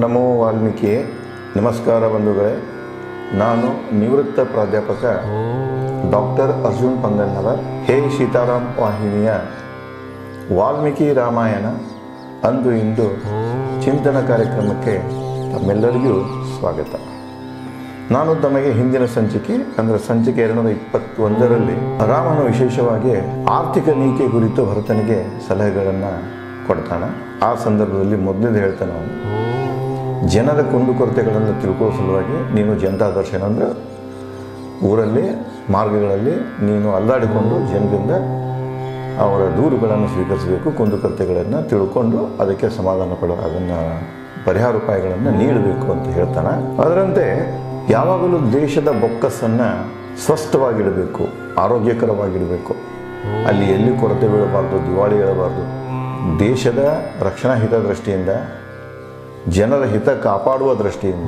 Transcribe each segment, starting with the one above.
ನಮೋ ವಾಲ್ಮೀಕಿ ನಮಸ್ಕಾರ ಬಂಧುಗಳೇ ನಾನು ನಿವೃತ್ತ ಪ್ರಾಧ್ಯಾಪಕ ಡಾಕ್ಟರ್ ಅರ್ಜುನ್ ಪಂಗನ್ನವರ್ ಹೇ ಸೀತಾರಾಮ್ ವಾಹಿನಿಯ ವಾಲ್ಮೀಕಿ ರಾಮಾಯಣ ಅಂದು ಇಂದು ಚಿಂತನ ಕಾರ್ಯಕ್ರಮಕ್ಕೆ ತಮ್ಮೆಲ್ಲರಿಗೂ ಸ್ವಾಗತ ನಾನು ತಮಗೆ ಹಿಂದಿನ ಸಂಚಿಕೆ ಅಂದರೆ ಸಂಚಿಕೆ ಎರಡುನೂರ ಇಪ್ಪತ್ತೊಂದರಲ್ಲಿ ರಾಮನು ವಿಶೇಷವಾಗಿ ಆರ್ಥಿಕ ನೀತಿ ಕುರಿತು ಭರತನಿಗೆ ಸಲಹೆಗಳನ್ನು ಕೊಡ್ತಾನೆ ಆ ಸಂದರ್ಭದಲ್ಲಿ ಮೊದಲೇ ಹೇಳ್ತಾನೆ ಅವನು ಜನರ ಕುಂದುಕೊರತೆಗಳನ್ನು ತಿಳ್ಕೊಳ್ಳೋ ಸಲುವಾಗಿ ನೀನು ಜನತಾ ದರ್ಶನ ಅಂದರೆ ಊರಲ್ಲಿ ಮಾರ್ಗಗಳಲ್ಲಿ ನೀನು ಅಲ್ಲಾಡಿಕೊಂಡು ಜನರಿಂದ ಅವರ ದೂರುಗಳನ್ನು ಸ್ವೀಕರಿಸಬೇಕು ಕುಂದುಕೊರತೆಗಳನ್ನು ತಿಳ್ಕೊಂಡು ಅದಕ್ಕೆ ಸಮಾಧಾನ ಪಡೋ ಅದನ್ನು ಪರಿಹಾರ ಉಪಾಯಗಳನ್ನು ನೀಡಬೇಕು ಅಂತ ಹೇಳ್ತಾನೆ ಅದರಂತೆ ಯಾವಾಗಲೂ ದೇಶದ ಬೊಕ್ಕಸನ್ನು ಸ್ವಸ್ಥವಾಗಿಡಬೇಕು ಆರೋಗ್ಯಕರವಾಗಿಡಬೇಕು ಅಲ್ಲಿ ಎಲ್ಲಿ ಕೊರತೆ ಬೀಳಬಾರ್ದು ದಿವಾಳಿ ಹೇಳಬಾರ್ದು ದೇಶದ ರಕ್ಷಣಾ ಹಿತದೃಷ್ಟಿಯಿಂದ ಜನರ ಹಿತ ಕಾಪಾಡುವ ದೃಷ್ಟಿಯಿಂದ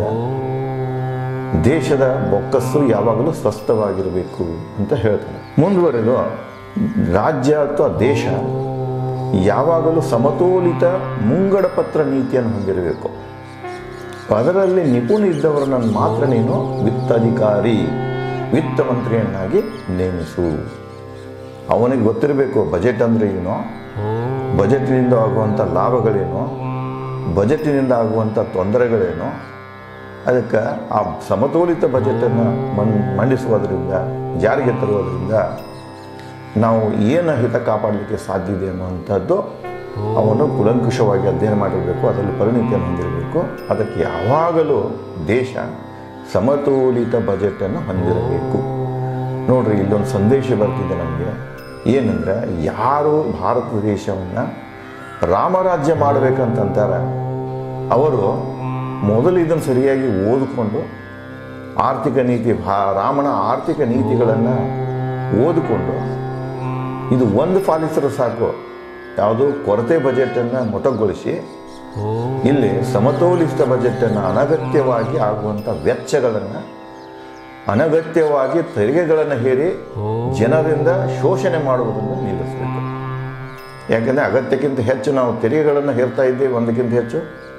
ದೇಶದ ಬೊಕ್ಕಸ್ಸು ಯಾವಾಗಲೂ ಸ್ವಸ್ಥವಾಗಿರಬೇಕು ಅಂತ ಹೇಳ್ತಾನೆ ಮುಂದುವರೆದು ರಾಜ್ಯ ಅಥವಾ ದೇಶ ಯಾವಾಗಲೂ ಸಮತೋಲಿತ ಮುಂಗಡ ಪತ್ರ ನೀತಿಯನ್ನು ಹೊಂದಿರಬೇಕು ಅದರಲ್ಲಿ ನಿಪುಣ ಇದ್ದವರನ್ನು ಮಾತ್ರ ನೀನು ವಿತ್ತಾಧಿಕಾರಿ ವಿತ್ತ ಮಂತ್ರಿಯನ್ನಾಗಿ ನೇಮಿಸು ಅವನಿಗೆ ಗೊತ್ತಿರಬೇಕು ಬಜೆಟ್ ಅಂದರೆ ಏನು ಬಜೆಟ್ನಿಂದ ಆಗುವಂಥ ಲಾಭಗಳೇನು ಬಜೆಟಿನಿಂದ ಆಗುವಂಥ ತೊಂದರೆಗಳೇನು ಅದಕ್ಕೆ ಆ ಸಮತೋಲಿತ ಬಜೆಟನ್ನು ಮನ್ ಮಂಡಿಸುವುದರಿಂದ ಜಾರಿಗೆ ತರುವುದರಿಂದ ನಾವು ಏನು ಹಿತ ಕಾಪಾಡಲಿಕ್ಕೆ ಸಾಧ್ಯ ಇದೆ ಅನ್ನುವಂಥದ್ದು ಅವನು ಕುಲಂಕುಷವಾಗಿ ಅಧ್ಯಯನ ಮಾಡಿರಬೇಕು ಅದರಲ್ಲಿ ಪರಿಣಿತಿಯನ್ನು ಹೊಂದಿರಬೇಕು ಅದಕ್ಕೆ ಯಾವಾಗಲೂ ದೇಶ ಸಮತೋಲಿತ ಬಜೆಟನ್ನು ಹೊಂದಿರಬೇಕು ನೋಡ್ರಿ ಇಲ್ಲೊಂದು ಸಂದೇಶ ಬರ್ತಿದೆ ನಮಗೆ ಏನಂದರೆ ಯಾರು ಭಾರತ ದೇಶವನ್ನು ರಾಮರಾಜ್ಯ ಮಾಡಬೇಕಂತಂತಾರೆ ಅವರು ಮೊದಲು ಇದನ್ನು ಸರಿಯಾಗಿ ಓದಿಕೊಂಡು ಆರ್ಥಿಕ ನೀತಿ ಭಾ ರಾಮನ ಆರ್ಥಿಕ ನೀತಿಗಳನ್ನು ಓದಿಕೊಂಡು ಇದು ಒಂದು ಪಾಲಿಸರು ಸಾಕು ಯಾವುದು ಕೊರತೆ ಬಜೆಟನ್ನು ಮೊಟಕುಗೊಳಿಸಿ ಇಲ್ಲಿ ಸಮತೋಲಿತ ಬಜೆಟನ್ನು ಅನಗತ್ಯವಾಗಿ ಆಗುವಂಥ ವೆಚ್ಚಗಳನ್ನು ಅನಗತ್ಯವಾಗಿ ತೆರಿಗೆಗಳನ್ನು ಹೇರಿ ಜನರಿಂದ ಶೋಷಣೆ ಮಾಡುವುದನ್ನು ನಿಲ್ಲಿಸಬೇಕು ಯಾಕೆಂದರೆ ಅಗತ್ಯಕ್ಕಿಂತ ಹೆಚ್ಚು ನಾವು ತೆರಿಗೆಗಳನ್ನು ಹೇರ್ತಾ ಇದ್ದೇವೆ ಒಂದಕ್ಕಿಂತ ಹೆಚ್ಚು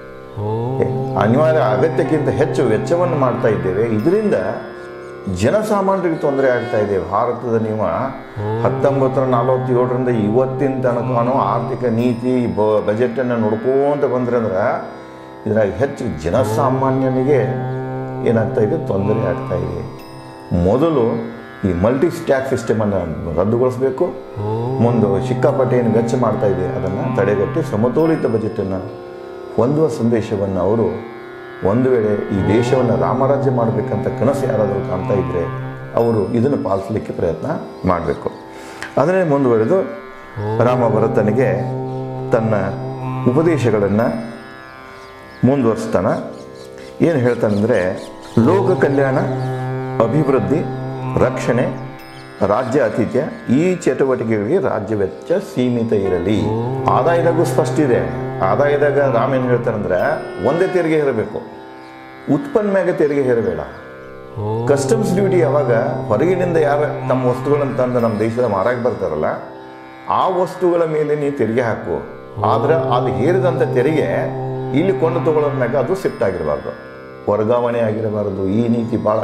ಅನಿವಾರ್ಯ ಅಗತ್ಯಕ್ಕಿಂತ ಹೆಚ್ಚು ವೆಚ್ಚವನ್ನು ಮಾಡ್ತಾ ಇದ್ದೇವೆ ಇದರಿಂದ ಜನಸಾಮಾನ್ಯರಿಗೆ ತೊಂದರೆ ಆಗ್ತಾ ಇದೆ ಭಾರತದ ನೀವು ಹತ್ತೊಂಬತ್ತರ ನಲವತ್ತೇಳರಿಂದ ಇವತ್ತಿನ ತನಕನೂ ಆರ್ಥಿಕ ನೀತಿ ಬ ಬಜೆಟನ್ನು ನೋಡ್ಕೊಂತ ಬಂದ್ರೆ ಅಂದ್ರೆ ಇದ್ರಾಗ ಹೆಚ್ಚು ಜನಸಾಮಾನ್ಯನಿಗೆ ಏನಾಗ್ತಾ ಇದೆ ತೊಂದರೆ ಆಗ್ತಾ ಇದೆ ಮೊದಲು ಈ ಮಲ್ಟಿ ಸ್ಟ್ಯಾಕ್ ಸಿಸ್ಟಮನ್ನು ರದ್ದುಗೊಳಿಸಬೇಕು ಮುಂದೆ ಸಿಕ್ಕಾಪಟ್ಟೆ ಏನು ವೆಚ್ಚ ಮಾಡ್ತಾ ಇದೆ ಅದನ್ನು ತಡೆಗಟ್ಟಿ ಸಮತೋಲಿತ ಬಜೆಟನ್ನು ಹೊಂದುವ ಸಂದೇಶವನ್ನು ಅವರು ಒಂದು ವೇಳೆ ಈ ದೇಶವನ್ನು ರಾಮರಾಜ್ಯ ಮಾಡಬೇಕಂತ ಕನಸು ಯಾರಾದರೂ ಕಾಣ್ತಾ ಇದ್ದರೆ ಅವರು ಇದನ್ನು ಪಾಲಿಸಲಿಕ್ಕೆ ಪ್ರಯತ್ನ ಮಾಡಬೇಕು ಅದನ್ನೇ ಮುಂದುವರೆದು ರಾಮ ಭರತನಿಗೆ ತನ್ನ ಉಪದೇಶಗಳನ್ನು ಮುಂದುವರಿಸ್ತಾನೆ ಏನು ಹೇಳ್ತಾನಂದರೆ ಲೋಕ ಕಲ್ಯಾಣ ಅಭಿವೃದ್ಧಿ ರಕ್ಷಣೆ ರಾಜ್ಯ ಆತಿಥ್ಯ ಈ ಚಟುವಟಿಕೆಗಳಿಗೆ ರಾಜ್ಯ ವೆಚ್ಚ ಸೀಮಿತ ಇರಲಿ ಆದಾಯದಾಗೂ ಸ್ಪಷ್ಟ ಇದೆ ಆದಾಯದಾಗ ರಾಮ ಏನು ಹೇಳ್ತಾರಂದ್ರೆ ಒಂದೇ ತೆರಿಗೆ ಇರಬೇಕು ಉತ್ಪನ್ನ ಮ್ಯಾಗ ತೆರಿಗೆ ಹೇರಬೇಡ ಕಸ್ಟಮ್ಸ್ ಡ್ಯೂಟಿ ಯಾವಾಗ ಹೊರಗಿನಿಂದ ಯಾರು ತಮ್ಮ ವಸ್ತುಗಳನ್ನು ತಂದು ನಮ್ಮ ದೇಶದ ಮಾರಾಕ್ ಬರ್ತಾರಲ್ಲ ಆ ವಸ್ತುಗಳ ಮೇಲೆ ನೀವು ತೆರಿಗೆ ಹಾಕು ಆದ್ರೆ ಅದು ಹೇರಿದಂಥ ತೆರಿಗೆ ಇಲ್ಲಿ ಕೊಂಡು ತಗೊಳ್ಳೋದ್ ಮ್ಯಾಗ ಅದು ಶಿಫ್ಟ್ ಆಗಿರಬಾರ್ದು ವರ್ಗಾವಣೆ ಆಗಿರಬಾರ್ದು ಈ ನೀತಿ ಭಾಳ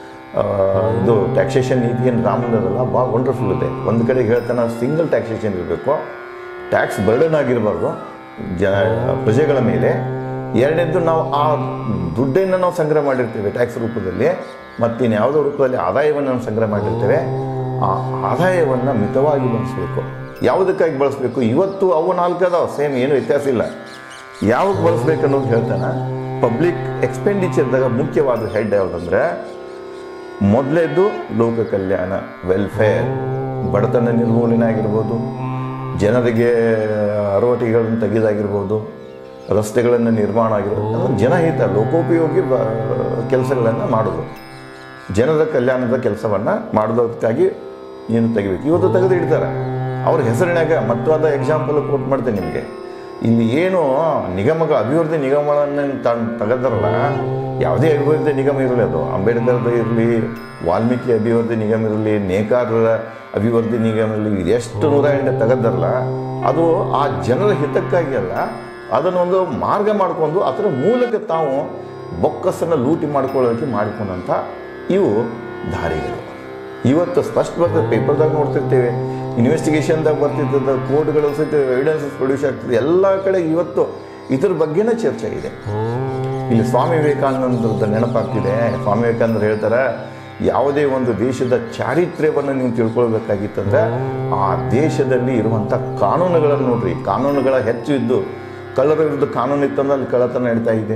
ಇದು ಟ್ಯಾಕ್ಸೇಷನ್ ನೀತಿ ಏನು ರಾಮನದಲ್ಲ ಭಾಳ ವಂಡರ್ಫುಲ್ ಇದೆ ಒಂದು ಕಡೆ ಹೇಳ್ತಾನೆ ಸಿಂಗಲ್ ಟ್ಯಾಕ್ಸೇಷನ್ ಇರಬೇಕು ಟ್ಯಾಕ್ಸ್ ಬರ್ಡನ್ ಆಗಿರಬಾರ್ದು ಜನ ಪ್ರಜೆಗಳ ಮೇಲೆ ಎರಡನೇದ್ದು ನಾವು ಆ ದುಡ್ಡನ್ನು ನಾವು ಸಂಗ್ರಹ ಮಾಡಿರ್ತೇವೆ ಟ್ಯಾಕ್ಸ್ ರೂಪದಲ್ಲಿ ಮತ್ತಿನ್ನು ಯಾವುದೋ ರೂಪದಲ್ಲಿ ಆದಾಯವನ್ನು ನಾವು ಸಂಗ್ರಹ ಮಾಡಿರ್ತೇವೆ ಆ ಆದಾಯವನ್ನು ಮಿತವಾಗಿ ಬಳಸಬೇಕು ಯಾವುದಕ್ಕಾಗಿ ಬಳಸಬೇಕು ಇವತ್ತು ಅವು ನಾಲ್ಕು ಅದಾವ ಸೇಮ್ ಏನು ವ್ಯತ್ಯಾಸ ಇಲ್ಲ ಯಾವಾಗ ಬಳಸ್ಬೇಕು ಅನ್ನೋದು ಹೇಳ್ತಾನೆ ಪಬ್ಲಿಕ್ ಎಕ್ಸ್ಪೆಂಡಿಚರ್ದಾಗ ಮುಖ್ಯವಾದ ಹೆಡ್ ಯಾವುದಂದ್ರೆ ಮೊದಲೇದ್ದು ಲೋಕ ಕಲ್ಯಾಣ ವೆಲ್ಫೇರ್ ಬಡತನ ನಿರ್ಮೂಲನೆ ಆಗಿರ್ಬೋದು ಜನರಿಗೆ ಅರವಟಿಗಳನ್ನು ತೆಗೆದಾಗಿರ್ಬೋದು ರಸ್ತೆಗಳನ್ನು ನಿರ್ಮಾಣ ಆಗಿರ್ಬೋದು ಅಂದ್ರೆ ಜನಹಿತ ಲೋಕೋಪಯೋಗಿ ಬ ಕೆಲಸಗಳನ್ನು ಮಾಡೋದು ಜನರ ಕಲ್ಯಾಣದ ಕೆಲಸವನ್ನು ಮಾಡೋದಕ್ಕಾಗಿ ನೀನು ತೆಗಿಬೇಕು ಇವತ್ತು ತೆಗೆದು ಇಡ್ತಾರೆ ಅವ್ರ ಹೆಸರಿನಾಗ ಮತ್ತೊಂದು ಎಕ್ಸಾಂಪಲ್ ಕೋಟ್ ಮಾಡ್ತೇನೆ ನಿಮಗೆ ಇಲ್ಲಿ ಏನು ನಿಗಮಗಳ ಅಭಿವೃದ್ಧಿ ನಿಗಮಗಳನ್ನು ತನ್ ತೆಗೆದಾರಲ್ಲ ಯಾವುದೇ ಅಭಿವೃದ್ಧಿ ನಿಗಮ ಇರಲಿ ಅದು ಅಂಬೇಡ್ಕರ್ದು ಇರಲಿ ವಾಲ್ಮೀಕಿ ಅಭಿವೃದ್ಧಿ ನಿಗಮ ಇರಲಿ ನೇಕಾರರ ಅಭಿವೃದ್ಧಿ ನಿಗಮ ಇರಲಿ ಎಷ್ಟು ನೂರ ಎಂಟು ತೆಗೆದಾರಲ್ಲ ಅದು ಆ ಜನರ ಹಿತಕ್ಕಾಗಿ ಅಲ್ಲ ಅದನ್ನೊಂದು ಮಾರ್ಗ ಮಾಡಿಕೊಂಡು ಅದರ ಮೂಲಕ ತಾವು ಬೊಕ್ಕಸನ್ನು ಲೂಟಿ ಮಾಡ್ಕೊಳ್ಳೋದಕ್ಕೆ ಮಾಡಿಕೊಂಡಂಥ ಇವು ದಾರಿಗಳು ಇವತ್ತು ಸ್ಪಷ್ಟ ಬರ್ತದೆ ಪೇಪರ್ದಾಗ ನೋಡ್ತಿರ್ತೇವೆ ಇನ್ವೆಸ್ಟಿಗೇಷನ್ದಾಗ ಬರ್ತಿರ್ತದೆ ಕೋರ್ಟ್ಗಳು ಸಹಿತ ಎವಿಡೆನ್ಸಸ್ ಪ್ರೊಡ್ಯೂಸ್ ಆಗ್ತದೆ ಎಲ್ಲ ಕಡೆ ಇವತ್ತು ಇದ್ರ ಬಗ್ಗೆನೇ ಚರ್ಚೆ ಇದೆ ಇಲ್ಲಿ ಸ್ವಾಮಿ ವಿವೇಕಾನಂದರದ ನೆನಪಾಗ್ತಿದೆ ಸ್ವಾಮಿ ವಿವೇಕಾನಂದರು ಹೇಳ್ತಾರೆ ಯಾವುದೇ ಒಂದು ದೇಶದ ಚಾರಿತ್ರ್ಯವನ್ನು ನೀವು ತಿಳ್ಕೊಳ್ಬೇಕಾಗಿತ್ತಂದ್ರೆ ಆ ದೇಶದಲ್ಲಿ ಇರುವಂಥ ಕಾನೂನುಗಳನ್ನು ನೋಡ್ರಿ ಕಾನೂನುಗಳ ಹೆಚ್ಚು ಇದ್ದು ಕಳ್ಳರ ವಿರುದ್ಧ ಕಾನೂನು ಇತ್ತಂದ್ರೆ ಅಲ್ಲಿ ಕಳ್ಳತನ ನಡೀತಾ ಇದೆ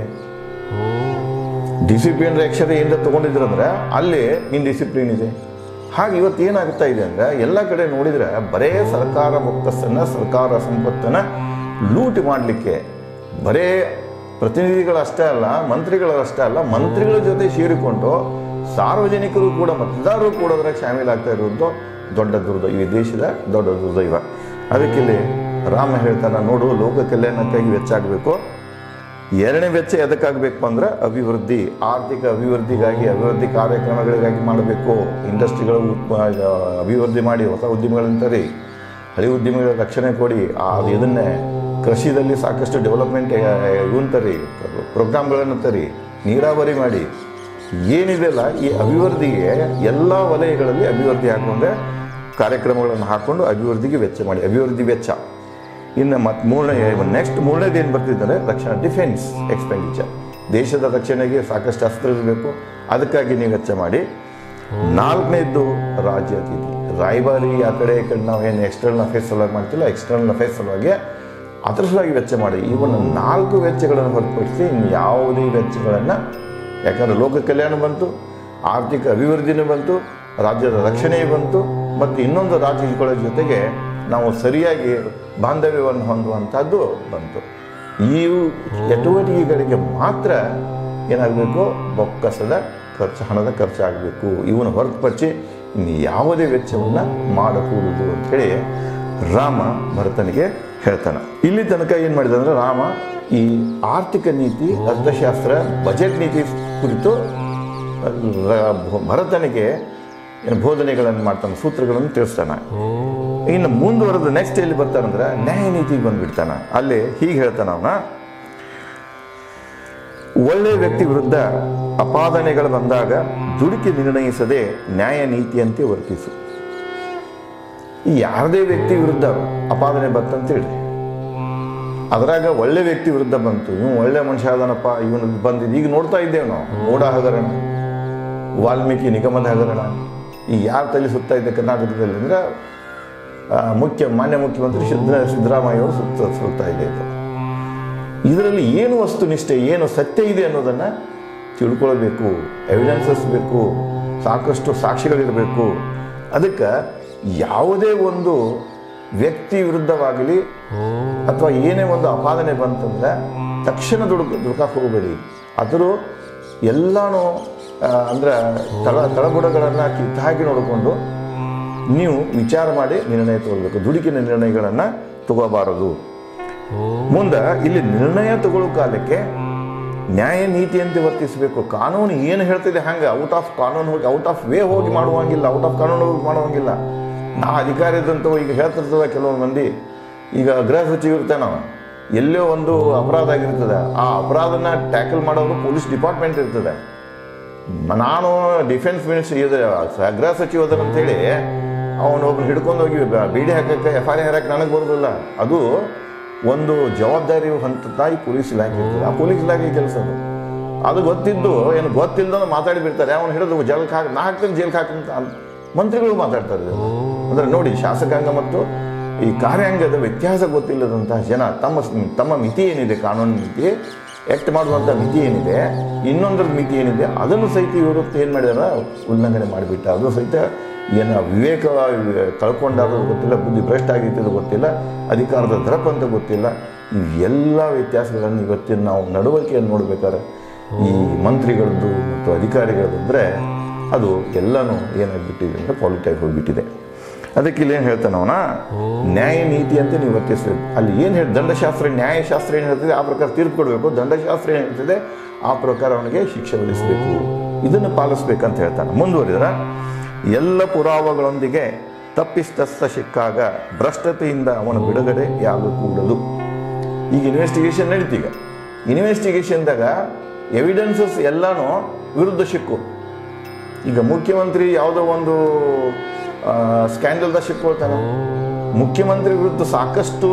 ಡಿಸಿಪ್ಲಿನ್ ಎಕ್ಷರ ಏನಿದೆ ತೊಗೊಂಡಿದ್ರಂದ್ರೆ ಅಲ್ಲಿ ಇನ್ಡಿಸಿಪ್ಲಿನ್ ಇದೆ ಹಾಗೆ ಇವತ್ತು ಏನಾಗ್ತಾ ಇದೆ ಅಂದರೆ ಎಲ್ಲ ಕಡೆ ನೋಡಿದರೆ ಬರೇ ಸರ್ಕಾರ ಬೊಕ್ಕಸನ್ನು ಸರ್ಕಾರ ಸಂಪತ್ತನ್ನು ಲೂಟಿ ಮಾಡಲಿಕ್ಕೆ ಬರೇ ಪ್ರತಿನಿಧಿಗಳಷ್ಟೇ ಅಲ್ಲ ಮಂತ್ರಿಗಳಷ್ಟೇ ಅಲ್ಲ ಮಂತ್ರಿಗಳ ಜೊತೆ ಸೇರಿಕೊಂಡು ಸಾರ್ವಜನಿಕರು ಕೂಡ ಮತದಾರರು ಕೂಡ ಅದರಾಗ ಶಾಮೀಲಾಗ್ತಾ ಇರೋದು ದೊಡ್ಡ ದುರ್ದೈವ ಈ ದೇಶದ ದೊಡ್ಡ ದುರ್ದೈವ ಅದಕ್ಕೆ ಇಲ್ಲಿ ರಾಮ ಹೇಳ್ತಾನೆ ನೋಡು ಲೋಕ ಕಲ್ಯಾಣಕ್ಕಾಗಿ ವೆಚ್ಚ ಆಗಬೇಕು ಎರಡನೇ ವೆಚ್ಚ ಎದಕ್ಕಾಗಬೇಕು ಅಂದ್ರೆ ಅಭಿವೃದ್ಧಿ ಆರ್ಥಿಕ ಅಭಿವೃದ್ಧಿಗಾಗಿ ಅಭಿವೃದ್ಧಿ ಕಾರ್ಯಕ್ರಮಗಳಿಗಾಗಿ ಮಾಡಬೇಕು ಇಂಡಸ್ಟ್ರಿಗಳ ಉತ್ಪ ಅಭಿವೃದ್ಧಿ ಮಾಡಿ ಹೊಸ ಉದ್ಯಮಗಳನ್ನು ತರಿ ಹಳೆ ಉದ್ಯಮಿಗಳ ರಕ್ಷಣೆ ಕೊಡಿ ಆ ಇದನ್ನೇ ಕೃಷಿದಲ್ಲಿ ಸಾಕಷ್ಟು ಡೆವಲಪ್ಮೆಂಟ್ ಇವನ್ ತರಿ ಪ್ರೋಗ್ರಾಮ್ಗಳನ್ನು ತರಿ ನೀರಾವರಿ ಮಾಡಿ ಏನಿದೆಯಲ್ಲ ಈ ಅಭಿವೃದ್ಧಿಗೆ ಎಲ್ಲ ವಲಯಗಳಲ್ಲಿ ಅಭಿವೃದ್ಧಿ ಹಾಕೊಂಡ್ರೆ ಕಾರ್ಯಕ್ರಮಗಳನ್ನು ಹಾಕೊಂಡು ಅಭಿವೃದ್ಧಿಗೆ ವೆಚ್ಚ ಮಾಡಿ ಅಭಿವೃದ್ಧಿ ವೆಚ್ಚ ಇನ್ನು ಮತ್ತು ಮೂರನೇ ನೆಕ್ಸ್ಟ್ ಮೂರನೇದು ಏನು ಬರ್ತಿದ್ದಾರೆ ರಕ್ಷಣಾ ಡಿಫೆನ್ಸ್ ಎಕ್ಸ್ಪೆಂಡಿಚರ್ ದೇಶದ ರಕ್ಷಣೆಗೆ ಸಾಕಷ್ಟು ಅಸ್ತ್ರ ಇರಬೇಕು ಅದಕ್ಕಾಗಿ ನೀವು ವೆಚ್ಚ ಮಾಡಿ ನಾಲ್ಕನೇದ್ದು ರಾಜ್ಯ ಅತಿಥಿ ರಾಯಭಾರಿ ಆ ಕಡೆ ಈ ಕಡೆ ನಾವು ಏನು ಎಕ್ಸ್ಟರ್ನಲ್ ಅಫೇರ್ಸ್ ಸಲುವಾಗಿ ಮಾಡ್ತಿಲ್ಲ ಎಕ್ಸ್ಟರ್ನಲ್ ಅಫೇರ್ಸ್ ಸಲುವಾಗಿ ಅದ್ರ ಸಲುವಾಗಿ ವೆಚ್ಚ ಮಾಡಿ ಇವನ್ ನಾಲ್ಕು ವೆಚ್ಚಗಳನ್ನು ಹೊರತುಪಡಿಸಿ ಇನ್ನು ಯಾವುದೇ ವೆಚ್ಚಗಳನ್ನು ಯಾಕಂದರೆ ಲೋಕ ಕಲ್ಯಾಣ ಬಂತು ಆರ್ಥಿಕ ಅಭಿವೃದ್ಧಿನೂ ಬಂತು ರಾಜ್ಯದ ರಕ್ಷಣೆ ಬಂತು ಮತ್ತು ಇನ್ನೊಂದು ರಾಜ್ಯಗಳ ಜೊತೆಗೆ ನಾವು ಸರಿಯಾಗಿ ಬಾಂಧವ್ಯವನ್ನು ಹೊಂದುವಂಥದ್ದು ಬಂತು ಈ ಚಟುವಟಿಕೆಗಳಿಗೆ ಮಾತ್ರ ಏನಾಗಬೇಕು ಬೊಕ್ಕಸದ ಖರ್ಚು ಹಣದ ಖರ್ಚಾಗಬೇಕು ಇವನು ಹೊರತುಪಡಿಸಿ ಇನ್ನು ಯಾವುದೇ ವೆಚ್ಚವನ್ನು ಮಾಡಕೂಡದು ಅಂಥೇಳಿ ರಾಮ ಭರತನಿಗೆ ಹೇಳ್ತಾನೆ ಇಲ್ಲಿ ತನಕ ಏನು ಮಾಡಿದ ಅಂದ್ರೆ ರಾಮ ಈ ಆರ್ಥಿಕ ನೀತಿ ಅರ್ಥಶಾಸ್ತ್ರ ಬಜೆಟ್ ನೀತಿ ಕುರಿತು ರ- ಭರತನಿಗೆ ಏನು ಬೋಧನೆಗಳನ್ನು ಮಾಡ್ತಾನೆ ಸೂತ್ರಗಳನ್ನು ತಿಳಿಸ್ತಾನೆ ಇನ್ನು ಮುಂದುವರೆದು ನೆಕ್ಸ್ಟ್ ಎಲ್ಲಿ ಬರ್ತಾನಂದ್ರೆ ನ್ಯಾಯ ನೀತಿಗೆ ಬಂದ್ಬಿಡ್ತಾನ ಅಲ್ಲಿ ಹೀಗೆ ಹೇಳ್ತಾನ ಅವನ ಒಳ್ಳೆಯ ವ್ಯಕ್ತಿ ವಿರುದ್ಧ ಅಪಾದನೆಗಳು ಬಂದಾಗ ದುಡುಕಿ ನಿರ್ಣಯಿಸದೆ ನ್ಯಾಯ ನೀತಿಯಂತೆ ವರ್ತಿಸು ಈ ಯಾರದೇ ವ್ಯಕ್ತಿ ವಿರುದ್ಧ ಅಪಾದನೆ ಬಂತಂತೇಳಿ ಅದ್ರಾಗ ಒಳ್ಳೆ ವ್ಯಕ್ತಿ ವಿರುದ್ಧ ಬಂತು ಇವ್ ಒಳ್ಳೆ ಮನುಷ್ಯ ಅದನಪ್ಪ ಇವನು ಬಂದಿದ್ದು ಈಗ ನೋಡ್ತಾ ಇದ್ದೇವೆ ನಾವು ಮೋಡ ಹಗರಣ ವಾಲ್ಮೀಕಿ ನಿಗಮದ ಹಗರಣ ಈಗ ಯಾರ ತಲೆ ಸುತ್ತಾ ಇದೆ ಕರ್ನಾಟಕದಲ್ಲಿ ಅಂದ್ರೆ ಆ, ಮುಖ್ಯ ಮಾನ್ಯ ಮುಖ್ಯಮಂತ್ರಿ ಸಿದ್ದ ಸಿದ್ದರಾಮಯ್ಯ ಅವರು ಸುತ್ತ ಸುತ್ತಾ ಇದೆ ಇದು ಇದರಲ್ಲಿ ಏನು ವಸ್ತುನಿಷ್ಠೆ ಏನು ಸತ್ಯ ಇದೆ ಅನ್ನೋದನ್ನು ತಿಳ್ಕೊಳ್ಬೇಕು ಎವಿಡೆನ್ಸಸ್ ಬೇಕು ಸಾಕಷ್ಟು ಸಾಕ್ಷಿಗಳಿರಬೇಕು ಅದಕ್ಕೆ ಯಾವುದೇ ಒಂದು ವ್ಯಕ್ತಿ ವಿರುದ್ಧವಾಗಲಿ ಅಥವಾ ಏನೇ ಒಂದು ಅಪಾದನೆ ಬಂತಂದ್ರೆ ತಕ್ಷಣ ದುಡುಕ ದುಡುಕಕ್ಕೆ ಹೋಗಬೇಡಿ ಆದರೂ ಎಲ್ಲಾನು ಆ, ಅಂದ್ರೆ ತಳ ತಳಗುಡಗಳನ್ನು ಕಿತ್ತು ಹಾಕಿ ನೋಡಿಕೊಂಡು ನೀವು ವಿಚಾರ ಮಾಡಿ ನಿರ್ಣಯ ತಗೊಳ್ಬೇಕು ದುಡುಕಿನ ನಿರ್ಣಯಗಳನ್ನು ತಗೋಬಾರದು ಮುಂದೆ ಇಲ್ಲಿ ನಿರ್ಣಯ ತಗೊಳ್ಳೋ ಕಾಲಕ್ಕೆ ನ್ಯಾಯ ನೀತಿಯಂತೆ ವರ್ತಿಸಬೇಕು ಕಾನೂನು ಏನು ಹೇಳ್ತಿದೆ ಹಂಗೆ ಔಟ್ ಆಫ್ ಕಾನೂನು ಹೋಗಿ ಔಟ್ ಆಫ್ ವೇ ಹೋಗಿ ಮಾಡುವಂಗಿಲ್ಲ ಔಟ್ ಆಫ್ ಕಾನೂನು ಹೋಗಿ ಮಾಡುವಂಗಿಲ್ಲ ನಾ ಅಧಿಕಾರಿ ಇದ್ದಂಥವು ಈಗ ಹೇಳ್ತಿರ್ತದ ಕೆಲವೊಂದು ಮಂದಿ ಈಗ ಗೃಹ ಸಚಿವ ಇರ್ತಾನೆ ನಾವು ಎಲ್ಲೋ ಒಂದು ಅಪರಾಧ ಆಗಿರ್ತದೆ ಆ ಅಪರಾಧನ ಟ್ಯಾಕಲ್ ಮಾಡೋರು ಪೊಲೀಸ್ ಡಿಪಾರ್ಟ್ಮೆಂಟ್ ಇರ್ತದೆ ನಾನು ಡಿಫೆನ್ಸ್ ಮಿನಿಸ್ಟರ್ ಇದೆ ಗೃಹ ಸಚಿವ ಅದನ್ನ ಅಂತೇಳಿ ಅವನು ಒಬ್ರು ಹಿಡ್ಕೊಂಡು ಹೋಗಿ ಬ- ಬಿಡಿ ಹಾಕಕ್ಕೆ ಎಫ್ ಐ ಆರ್ ಹಾಕಕ್ಕೆ ನನಗೆ ಬರೋದಿಲ್ಲ ಅದು ಒಂದು ಜವಾಬ್ದಾರಿ ಹಂತ ಈ ಪೊಲೀಸ್ ಇಲಾಖೆ ಇರ್ತದೆ ಆ ಪೊಲೀಸ್ ಇಲಾಖೆ ಕೆಲಸ ಅದು ಅದು ಗೊತ್ತಿದ್ದು ಏನು ಗೊತ್ತಿಲ್ಲದ ಮಾತಾಡಿ ಬಿಡ್ತಾರೆ ಅವನು ಹಿಡಿದು ಜೈಲ್ಗೆ ಹಾಕಿ ನಾ ಹಾಕ್ತೀನಿ ಜೈಲ್ಗೆ ಹಾಕಂತ ಮಂತ್ರಿಗಳು ಮಾತಾಡ್ತಾರೆ ಇದನ್ನ. ಅಂದ್ರೆ ನೋಡಿ ಶಾಸಕಾಂಗ ಮತ್ತು ಈ ಕಾರ್ಯಾಂಗದ ವ್ಯತ್ಯಾಸ ಗೊತ್ತಿಲ್ಲದಂತಹ ಜನ ತಮ್ಮ ತಮ್ಮ ಮಿತಿ ಏನಿದೆ ಕಾನೂನು ಮಿತಿ ಆ್ಯಕ್ಟ್ ಮಾಡುವಂಥ ಮಿತಿ ಏನಿದೆ ಇನ್ನೊಂದರ ಮಿತಿ ಏನಿದೆ ಅದನ್ನು ಸಹಿತ ಇವರು ಏನು ಮಾಡಿದಾರ ಉಲ್ಲಂಘನೆ ಮಾಡಿಬಿಟ್ಟ ಅದು ಸಹಿತ ಏನು ವಿವೇಕ ಕಳ್ಕೊಂಡಾದ್ರು ಗೊತ್ತಿಲ್ಲ ಬುದ್ಧಿ ಭ್ರಷ್ಟ ಆಗಿದ್ದು ಗೊತ್ತಿಲ್ಲ ಅಧಿಕಾರದ ದರಪ ಅಂತ ಗೊತ್ತಿಲ್ಲ ಈ ಎಲ್ಲ ವ್ಯತ್ಯಾಸಗಳನ್ನು ಇವತ್ತಿನ ನಾವು ನಡವಳಿಕೆಯನ್ನು ನೋಡ್ಬೇಕಾದ್ರೆ ಈ ಮಂತ್ರಿಗಳದ್ದು ಮತ್ತು ಅಧಿಕಾರಿಗಳದ್ದು ಅಂದರೆ ಅದು ಎಲ್ಲನೂ ಏನಾಗ್ಬಿಟ್ಟಿದೆ ಅಂದರೆ ಪಾಲಿಟಾಗಿ ಹೋಗ್ಬಿಟ್ಟಿದೆ ಅದಕ್ಕೆ ಇಲ್ಲಿ ಏನು ಹೇಳ್ತಾನೆ ಅವನ ನ್ಯಾಯ ನೀತಿ ಅಂತ ನೀವು ವರ್ತಿಸಬೇಕು ಅಲ್ಲಿ ಏನು ಹೇಳಿ ದಂಡಶಾಸ್ತ್ರ ನ್ಯಾಯಶಾಸ್ತ್ರ ಏನು ಹೇಳ್ತಿದೆ ಆ ಪ್ರಕಾರ ತೀರ್ಪು ಕೊಡಬೇಕು ದಂಡಶಾಸ್ತ್ರ ಏನು ಹೇಳ್ತಿದೆ ಆ ಪ್ರಕಾರ ಅವನಿಗೆ ಶಿಕ್ಷೆ ವಿಧಿಸಬೇಕು ಇದನ್ನು ಪಾಲಿಸ್ಬೇಕಂತ ಹೇಳ್ತಾನೆ ಮುಂದುವರಿದ್ರೆ ಎಲ್ಲ ಪುರಾವೆಗಳೊಂದಿಗೆ ತಪ್ಪಿಸ್ತಸ್ಥ ಸಿಕ್ಕಾಗ ಭ್ರಷ್ಟತೆಯಿಂದ ಅವನ ಬಿಡುಗಡೆ ಯಾಗಕೂಡದು ಈಗ ಇನ್ವೆಸ್ಟಿಗೇಷನ್ ನಡೀತೀಗ ಇನ್ವೆಸ್ಟಿಗೇಷನ್ದಾಗ ಎವಿಡೆನ್ಸಸ್ ಎಲ್ಲನೂ ವಿರುದ್ಧ ಸಿಕ್ಕು ಈಗ ಮುಖ್ಯಮಂತ್ರಿ ಯಾವುದೋ ಒಂದು ಸ್ಕ್ಯಾಂಡಲ್ದಾಗ ಸಿಕ್ಕೊಳ್ತಾನೆ ಮುಖ್ಯಮಂತ್ರಿ ವಿರುದ್ಧ ಸಾಕಷ್ಟು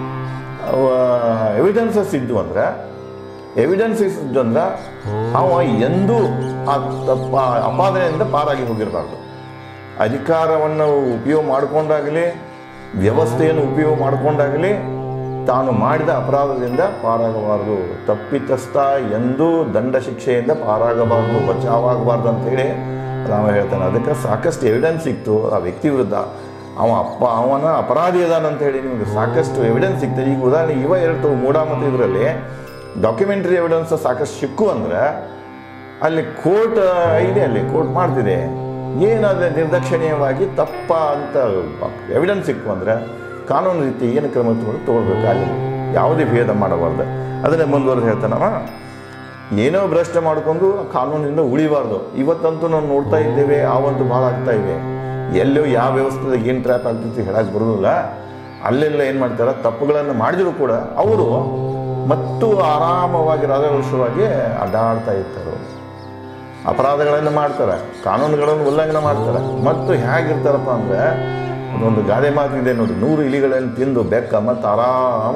ಎವಿಡೆನ್ಸಸ್ ಇದ್ದು ಅಂದ್ರೆ ಎವಿಡೆನ್ಸಸ್ ಇದ್ದು ಅಂದ್ರೆ ಅವ ಎಂದೂ ಆ ತಪ್ಪ ಅಪಾದನೆಯಿಂದ ಪಾರಾಗಿ ಹೋಗಿರಬಾರ್ದು ಅಧಿಕಾರವನ್ನು ಉಪಯೋಗ ಮಾಡಿಕೊಂಡಾಗಲಿ ವ್ಯವಸ್ಥೆಯನ್ನು ಉಪಯೋಗ ಮಾಡಿಕೊಂಡಾಗಲಿ ತಾನು ಮಾಡಿದ ಅಪರಾಧದಿಂದ ಪಾರಾಗಬಾರದು ತಪ್ಪಿತಸ್ಥ ಎಂದೂ ದಂಡ ಶಿಕ್ಷೆಯಿಂದ ಪಾರಾಗಬಾರದು ಬಚಾವಾಗಬಾರ್ದು ಅಂತೇಳಿ ರಾಮ ಹೇಳ್ತಾನೆ ಅದಕ್ಕೆ ಸಾಕಷ್ಟು ಎವಿಡೆನ್ಸ್ ಸಿಕ್ತು ಆ ವ್ಯಕ್ತಿ ವಿರುದ್ಧ ಅವ ಅಪ್ಪ ಅವನ ಅಪರಾಧಿ ಅದಾನ ಅಂತ ಹೇಳಿ ನಿಮಗೆ ಸಾಕಷ್ಟು ಎವಿಡೆನ್ಸ್ ಸಿಗ್ತದೆ ಈಗ ಉದಾಹರಣೆ ಇವ ಎರಡು ಮೂಡ ಮತ್ತು ಇದರಲ್ಲಿ ಡಾಕ್ಯುಮೆಂಟ್ರಿ ಎವಿಡೆನ್ಸ್ ಸಾಕಷ್ಟು ಸಿಕ್ಕು ಅಂದ್ರೆ ಅಲ್ಲಿ ಕೋರ್ಟ್ ಇದೆ ಅಲ್ಲಿ ಕೋರ್ಟ್ ಮಾಡ್ತಿದೆ ಏನಾದ್ರೆ ನಿರ್ದಾಕ್ಷಿಣ್ಯವಾಗಿ ತಪ್ಪ ಅಂತ ಎವಿಡೆನ್ಸ್ ಸಿಕ್ಕು ಅಂದ್ರೆ ಕಾನೂನು ರೀತಿ ಏನು ಕ್ರಮ ತಗೊಂಡು ತಗೊಳ್ಬೇಕು ಅಲ್ಲಿ ಯಾವುದೇ ಭೇದ ಮಾಡಬಾರ್ದು ಅದನ್ನೇ ಮುಂದುವರೆದು ಹೇಳ್ತಾನವ ಏನೋ ಭ್ರಷ್ಟ ಮಾಡಿಕೊಂಡು ಕಾನೂನಿಂದ ಉಳಿಬಾರ್ದು ಇವತ್ತಂತೂ ನಾವು ನೋಡ್ತಾ ಇದ್ದೇವೆ ಆವಂತೂ ಭಾಳ ಆಗ್ತಾ ಇವೆ ಎಲ್ಲೋ ಯಾವ ವ್ಯವಸ್ಥೆದಾಗ ಏನು ಟ್ರ್ಯಾಪ್ ಆಗ್ತೈತಿ ಹೇಳಕ್ಕೆ ಬರೋದಿಲ್ಲ ಅಲ್ಲೆಲ್ಲ ಏನು ಮಾಡ್ತಾರೆ ತಪ್ಪುಗಳನ್ನು ಮಾಡಿದ್ರು ಕೂಡ ಅವರು ಮತ್ತು ಆರಾಮವಾಗಿ ರಾಜವರ್ಷವಾಗಿ ಅಡ್ಡಾಡ್ತಾ ಇರ್ತಾರೆ ಅವ್ರು. ಅಪರಾಧಗಳನ್ನು ಮಾಡ್ತಾರೆ ಕಾನೂನುಗಳನ್ನು ಉಲ್ಲಂಘನೆ ಮಾಡ್ತಾರೆ ಮತ್ತು ಹೇಗಿರ್ತಾರಪ್ಪ ಅಂದ್ರೆ ಒಂದು ಗಾದೆ ಮಾತಿದೆ ನೋಡಿ ನೂರು ಇಲಿಗಳನ್ನು ತಿಂದು ಬೆಕ್ಕ ಮತ್ತು ಆರಾಮ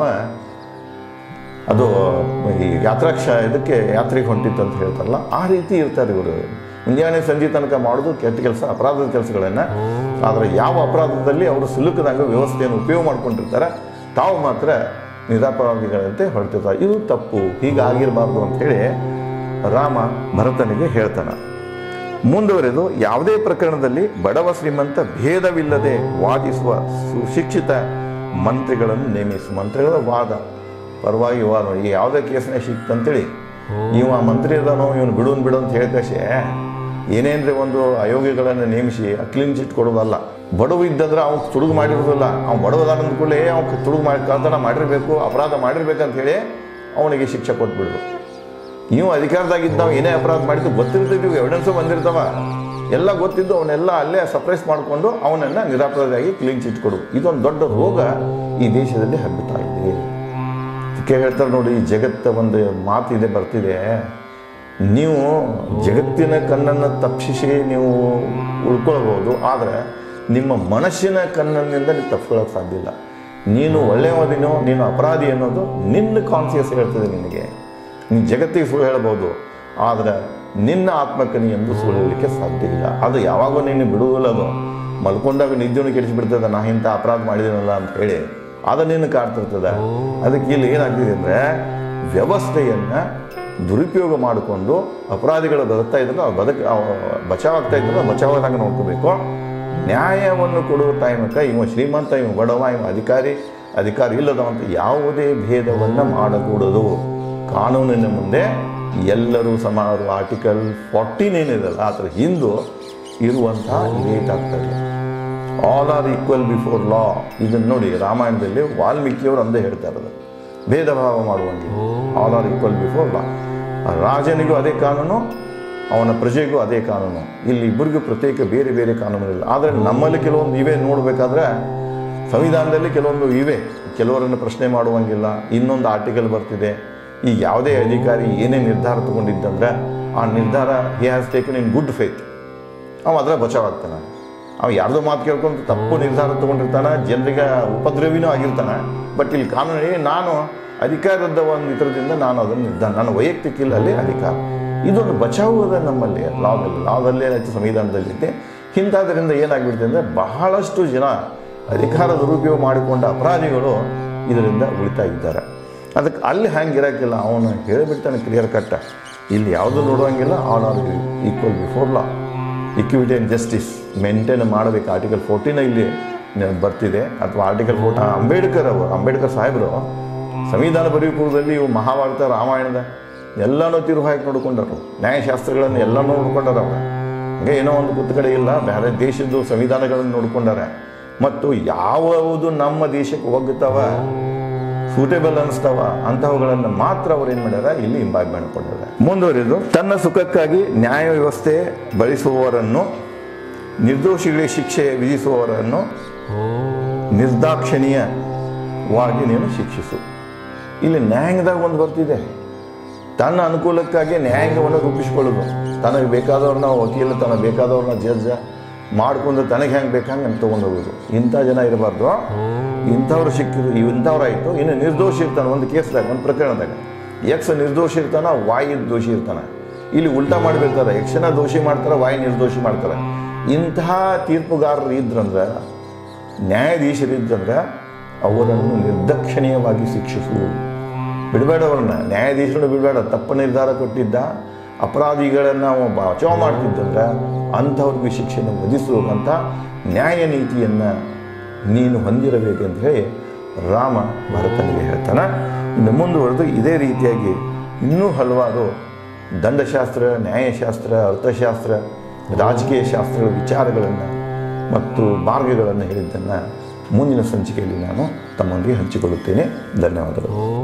ಅದು ಈ ಯಾತ್ರಾಕ್ಷ ಇದಕ್ಕೆ ಯಾತ್ರೆಗೆ ಹೊಂಟಿತ್ತು ಅಂತ ಹೇಳ್ತಾರಲ್ಲ ಆ ರೀತಿ ಇರ್ತಾರೆ ಇವರು ಮುಂಜಾನೆ ಸಂಜೆ ತನಕ ಮಾಡೋದು ಕೆಟ್ಟ ಕೆಲಸ ಅಪರಾಧದ ಕೆಲಸಗಳನ್ನು ಆದರೆ ಯಾವ ಅಪರಾಧದಲ್ಲಿ ಅವರು ಸಿಲುಕದಂಗ ವ್ಯವಸ್ಥೆಯನ್ನು ಉಪಯೋಗ ಮಾಡ್ಕೊಂಡಿರ್ತಾರೆ ತಾವು ಮಾತ್ರ ನಿರಪರಾಧಿಗಳಂತೆ ಹೊರಟಿರ್ತಾರೆ ಇದು ತಪ್ಪು ಹೀಗಾಗಿರಬಾರ್ದು ಅಂಥೇಳಿ ರಾಮ ಭರತನಿಗೆ ಹೇಳ್ತಾನೆ ಮುಂದುವರೆದು ಯಾವುದೇ ಪ್ರಕರಣದಲ್ಲಿ ಬಡವ ಶ್ರೀಮಂತ ಭೇದವಿಲ್ಲದೆ ವಾದಿಸುವ ಸುಶಿಕ್ಷಿತ ಮಂತ್ರಿಗಳನ್ನು ನೇಮಿಸು ಮಂತ್ರಿಗಳ ವಾದ ಪರವಾಗಿ ವಾದ ಈ ಯಾವುದೇ ಕೇಸ್ನಾಗ ಸಿಕ್ತಂತೇಳಿ ಇವ ಮಂತ್ರಿ ಅದಾನೋ ಇವನು ಬಿಡೋನ್ ಬಿಡು ಅಂತ ಹೇಳ್ಕಶೆ ಏನೇನ್ರಿ ಒಂದು ಅಯೋಗ್ಯಗಳನ್ನು ನೇಮಿಸಿ ಕ್ಲೀನ್ ಚಿಟ್ ಕೊಡೋದಲ್ಲ ಬಡವ ಇದ್ದಂದ್ರೆ ಅವ್ನು ತುಡುಗು ಮಾಡಿರೋದಿಲ್ಲ ಅವ್ನು ಬಡವದಾನ ಅಂದ್ಕೂಡಲೇ ಅವ್ನು ತುಡುಗು ಮಾಡಿ ಕಳ್ತನ ಮಾಡಿರಬೇಕು ಅಪರಾಧ ಮಾಡಿರ್ಬೇಕಂತ ಹೇಳಿ ಅವನಿಗೆ ಶಿಕ್ಷೆ ಕೊಟ್ಬಿಡ್ರು ನೀವು ಅಧಿಕಾರದಾಗಿದ್ದ ನಾವು ಏನೇ ಅಪರಾಧ ಮಾಡಿದ್ದು ಗೊತ್ತಿರ್ತಿದ್ವಿ ಎವಿಡೆನ್ಸು ಬಂದಿರ್ತಾವ ಎಲ್ಲ ಗೊತ್ತಿದ್ದು ಅವನ್ನೆಲ್ಲ ಅಲ್ಲೇ ಸಪ್ರೆಸ್ ಮಾಡಿಕೊಂಡು ಅವನನ್ನು ನಿರಪರಾಧಿಯಾಗಿ ಕ್ಲೀನ್ ಚಿಟ್ ಕೊಡು ಇದೊಂದು ದೊಡ್ಡ ರೋಗ ಈ ದೇಶದಲ್ಲಿ ಹಬ್ಬುತ್ತಾ ಇದೆ ಅದಕ್ಕೆ ಹೇಳ್ತಾರೆ ನೋಡಿ ಈ ಜಗತ್ತ ಒಂದು ಮಾತಿದೆ ಬರ್ತಿದೆ ನೀವು ಜಗತ್ತಿನ ಕಣ್ಣನ್ನು ತಪ್ಪಿಸಿ ನೀವು ಉಳ್ಕೊಳ್ಬೋದು ಆದರೆ ನಿಮ್ಮ ಮನಸ್ಸಿನ ಕಣ್ಣಿನಿಂದ ನೀವು ತಪ್ಪಿಕೊಳ್ಳೋಕೆ ಸಾಧ್ಯ ಇಲ್ಲ ನೀನು ಒಳ್ಳೆಯವದಿನೋ ನೀನು ಅಪರಾಧಿ ಅನ್ನೋದು ನಿನ್ನ ಕಾನ್ಸಿಯಸ್ ಹೇಳ್ತದೆ ನಿನಗೆ ನೀನು ಜಗತ್ತಿಗೆ ಸುಳ್ಳು ಹೇಳ್ಬೋದು ಆದರೆ ನಿನ್ನ ಆತ್ಮಕ್ಕೆ ನೀ ಎಂದೂ ಸುಳ್ಳು ಹೇಳಲಿಕ್ಕೆ ಸಾಧ್ಯ ಇಲ್ಲ ಅದು ಯಾವಾಗೋ ನೀನು ಬಿಡುವುದಿಲ್ಲ ಅದು ಮಲ್ಕೊಂಡಾಗ ನಿದ್ದೆಯನ್ನು ಕೆಡಿಸಿಬಿಡ್ತದೆ ನಾ ಇಂಥ ಅಪರಾಧ ಮಾಡಿದ್ದೀನಲ್ಲ ಅಂತ ಹೇಳಿ ಅದು ನಿನ್ನ ಕಾಡ್ತಿರ್ತದೆ ಅದಕ್ಕೆ ಇಲ್ಲಿ ಏನಾಗ್ತಿದೆ ಅಂದರೆ ವ್ಯವಸ್ಥೆಯನ್ನು ದುರುಪಯೋಗ ಮಾಡಿಕೊಂಡು ಅಪರಾಧಿಗಳು ಬದುಕ್ತಾ ಇದ್ರೆ ಅವ್ರು ಬದುಕ ಬಚಾವಾಗ್ತಾ ಇದ್ರೆ ಬಚಾವಾದಾಗ ನೋಡ್ಕೋಬೇಕು ನ್ಯಾಯವನ್ನು ಕೊಡುವ ಟೈಮಕ್ಕೆ ಇವ ಶ್ರೀಮಂತ ಇವ ಬಡವ ಇವ ಅಧಿಕಾರಿ ಅಧಿಕಾರಿ ಇಲ್ಲದವಂತ ಯಾವುದೇ ಭೇದವನ್ನು ಮಾಡಕೂಡದು ಕಾನೂನಿನ ಮುಂದೆ ಎಲ್ಲರೂ ಸಮಾನರು ಆರ್ಟಿಕಲ್ ಫಾರ್ಟೀನ್ ಏನಿದೆಯಲ್ಲ ಅದರ ಹಿಂದೂ ಇರುವಂತಹ ರೇಟ್ ಆಗ್ತದೆ all are equal before law ಇದನ್ನು ನೋಡಿ ರಾಮಾಯಣದಲ್ಲಿ ವಾಲ್ಮೀಕಿಯವರು ಅಂದೇ ಹೇಳ್ತಾ ಇರೋದು ಭೇದ ಭಾವ ಮಾಡುವಂಗಿಲ್ಲ all are equal before law ರಾಜನಿಗೂ ಅದೇ ಕಾನೂನು ಅವನ ಪ್ರಜೆಗೂ ಅದೇ ಕಾನೂನು ಇಲ್ಲಿ ಇಬ್ಬರಿಗೂ ಪ್ರತ್ಯೇಕ ಬೇರೆ ಬೇರೆ ಕಾನೂನುಗಳಿಲ್ಲ ಆದರೆ ನಮ್ಮಲ್ಲಿ ಕೆಲವೊಂದು ಇವೆ ನೋಡಬೇಕಾದ್ರೆ ಸಂವಿಧಾನದಲ್ಲಿ ಕೆಲವೊಂದು ಇವೆ ಕೆಲವರನ್ನು ಪ್ರಶ್ನೆ ಮಾಡುವಂಗಿಲ್ಲ ಇನ್ನೊಂದು ಆರ್ಟಿಕಲ್ ಬರ್ತಿದೆ ಈ ಯಾವುದೇ ಅಧಿಕಾರಿ ಏನೇ ನಿರ್ಧಾರ ತಗೊಂಡಿದ್ದಂದ್ರೆ ಆ ನಿರ್ಧಾರ he has taken in good faith ಅವ ಅದರ ಬಚಾವಾಗ್ತಾನೆ ಅವ ಯಾರ್ದೋ ಮಾತು ಕೇಳ್ಕೊಂಡು ತಪ್ಪು ನಿರ್ಧಾರ ತಗೊಂಡಿರ್ತಾನೆ ಜನರಿಗೆ ಉಪದ್ರವಿನೂ ಆಗಿರ್ತಾನೆ ಬಟ್ ಇಲ್ಲಿ ಕಾನೂನು ನಾನು ಅಧಿಕಾರದ ಒಂದು ಇದರದಿಂದ ನಾನು ಅದನ್ನು ನಿರ್ಧಾರ ನನ್ನ ವೈಯಕ್ತಿಕ ಇಲ್ಲ ಅಲ್ಲಿ ಅಧಿಕಾರ ಇದೊಂದು ಬಚಾವು ಅದ ನಮ್ಮಲ್ಲಿ ಲಾದಲ್ಲಿ ಲಾದಲ್ಲಿ ಏನಾಯ್ತು ಸಂವಿಧಾನದಲ್ಲಿ ಐತೆ ಇಂಥದ್ರಿಂದ ಏನಾಗ್ಬಿಡ್ತದೆ ಅಂದರೆ ಬಹಳಷ್ಟು ಜನ ಅಧಿಕಾರ ದುರುಪಯೋಗ ಮಾಡಿಕೊಂಡ ಅಪರಾಧಿಗಳು ಇದರಿಂದ ಉಳಿತಾ ಇದ್ದಾರೆ ಅದಕ್ಕೆ ಅಲ್ಲಿ ಹಂಗೆ ಇರೋಕ್ಕಿಲ್ಲ ಅವನು ಹೇಳಿಬಿಡ್ತಾನೆ ಕ್ಲಿಯರ್ ಕಟ್ಟ ಇಲ್ಲಿ ಯಾವುದು ನೋಡುವಂಗಿಲ್ಲ all are equal before law equity and justice maintain ಮಾಡಬೇಕು ಆರ್ಟಿಕಲ್ ಫೋರ್ಟೀನ್ ಇಲ್ಲಿ ನ- ಬರ್ತಿದೆ ಅಥವಾ ಆರ್ಟಿಕಲ್ ಫೋರ್ಟ ಅಂಬೇಡ್ಕರ್ ಅವರು ಅಂಬೇಡ್ಕರ್ ಸಾಹೇಬರು ಸಂವಿಧಾನ ಬರೆಯುವ ಪೂರ್ವದಲ್ಲಿ ಇವು ಮಹಾಭಾರತ ರಾಮಾಯಣದ ಎಲ್ಲನೂ ತಿರುವು ಹಾಕಿ ನೋಡ್ಕೊಂಡರು ನ್ಯಾಯಶಾಸ್ತ್ರಗಳನ್ನು ಎಲ್ಲನೂ ನೋಡ್ಕೊಂಡಾರ ಅವ್ರು ಹಂಗೆ ಏನೋ ಒಂದು ಕುತ್ತ ಕಡೆ ಇಲ್ಲ ಬೇರೆ ದೇಶದ್ದು ಸಂವಿಧಾನಗಳನ್ನು ನೋಡ್ಕೊಂಡಾರೆ ಮತ್ತು ಯಾವುದು ನಮ್ಮ ದೇಶಕ್ಕೆ ಒಗ್ಗುತ್ತವ ಸೂಟೇಬಲ್ ಅನಿಸ್ತಾವ ಅಂತಹವುಗಳನ್ನು ಮಾತ್ರ ಅವ್ರು ಏನು ಮಾಡ್ಯಾರ ಇಲ್ಲಿ ಇಂಬಾಬ್ ಮಾಡ್ಕೊಂಡಾರೆ ಮುಂದುವರಿದು ತನ್ನ ಸುಖಕ್ಕಾಗಿ ನ್ಯಾಯ ವ್ಯವಸ್ಥೆ ಬಳಸುವವರನ್ನು ನಿರ್ದೋಷಿಗಳಿಗೆ ಶಿಕ್ಷೆ ವಿಧಿಸುವವರನ್ನು ನಿರ್ದಾಕ್ಷಿಣ್ಯವಾಗಿ ನೀನು ಶಿಕ್ಷಿಸು ಇಲ್ಲಿ ನ್ಯಾಯಾಂಗದಾಗ ಒಂದು ಬರ್ತಿದೆ ತನ್ನ ಅನುಕೂಲಕ್ಕಾಗಿ ನ್ಯಾಯಾಂಗವನ್ನು ರೂಪಿಸ್ಕೊಳ್ಳೋದು ತನಗೆ ಬೇಕಾದವ್ರನ್ನ ವಕೀಲ ತನಗೆ ಬೇಕಾದವ್ರನ್ನ ಜಡ್ಜ ಮಾಡ್ಕೊಂಡು ತನಗೆ ಹೆಂಗೆ ಬೇಕಂಗೆ ಅಂತ ತೊಗೊಂಡು ಹೋಗೋದು ಇಂಥ ಜನ ಇರಬಾರ್ದು ಇಂಥವ್ರು ಸಿಕ್ಕಿದ್ರು ಇಂಥವ್ರಾಯಿತು ಇನ್ನು ನಿರ್ದೋಷಿ ಇರ್ತಾನೆ ಒಂದು ಕೇಸ್ದಾಗ ಒಂದು ಪ್ರಕರಣದಾಗ ಎಕ್ಸ್ ನಿರ್ದೋಷಿ ಇರ್ತಾನ ವಾಯಿ ದೋಷಿ ಇರ್ತಾನೆ ಇಲ್ಲಿ ಉಲ್ಟಾ ಮಾಡಿಬಿಡ್ತಾರೆ ಯಕ್ಷನ ದೋಷಿ ಮಾಡ್ತಾರೆ ವಾಯಿ ನಿರ್ದೋಷಿ ಮಾಡ್ತಾರೆ ಇಂತಹ ತೀರ್ಪುಗಾರರು ಇದ್ರಂದ್ರೆ ನ್ಯಾಯಾಧೀಶರಿದ್ದಂದ್ರೆ ಅವರನ್ನು ನಿರ್ದಕ್ಷಿಣೀಯವಾಗಿ ಶಿಕ್ಷಿಸು ಬಿಡಬೇಡ ಅವ್ರನ್ನ ನ್ಯಾಯಾಧೀಶರನ್ನು ಬಿಡಬೇಡ ತಪ್ಪು ನಿರ್ಧಾರ ಕೊಟ್ಟಿದ್ದ ಅಪರಾಧಿಗಳನ್ನು ಅವ ಬಚಾವ್ ಮಾಡ್ತಿದ್ದಂದ್ರೆ ಅಂಥವ್ರಿಗೆ ಶಿಕ್ಷೆಯನ್ನು ವಿಧಿಸುವಂಥ ನ್ಯಾಯ ನೀತಿಯನ್ನು ನೀನು ಹೊಂದಿರಬೇಕಂತ ಹೇಳಿ ರಾಮ ಭರತನಿಗೆ ಹೇಳ್ತಾನೆ ಇನ್ನು ಮುಂದುವರೆದು ಇದೇ ರೀತಿಯಾಗಿ ಇನ್ನೂ ಹಲವಾರು ದಂಡಶಾಸ್ತ್ರ ನ್ಯಾಯಶಾಸ್ತ್ರ ಅರ್ಥಶಾಸ್ತ್ರ ರಾಜಕೀಯ ಶಾಸ್ತ್ರಗಳ ವಿಚಾರಗಳನ್ನು ಮತ್ತು ಮಾರ್ಗಗಳನ್ನು ಹೇಳಿದ್ದನ್ನು ಮುಂದಿನ ಸಂಚಿಕೆಯಲ್ಲಿ ನಾನು ತಮ್ಮೊಂದಿಗೆ ಹಂಚಿಕೊಳ್ಳುತ್ತೇನೆ ಧನ್ಯವಾದಗಳು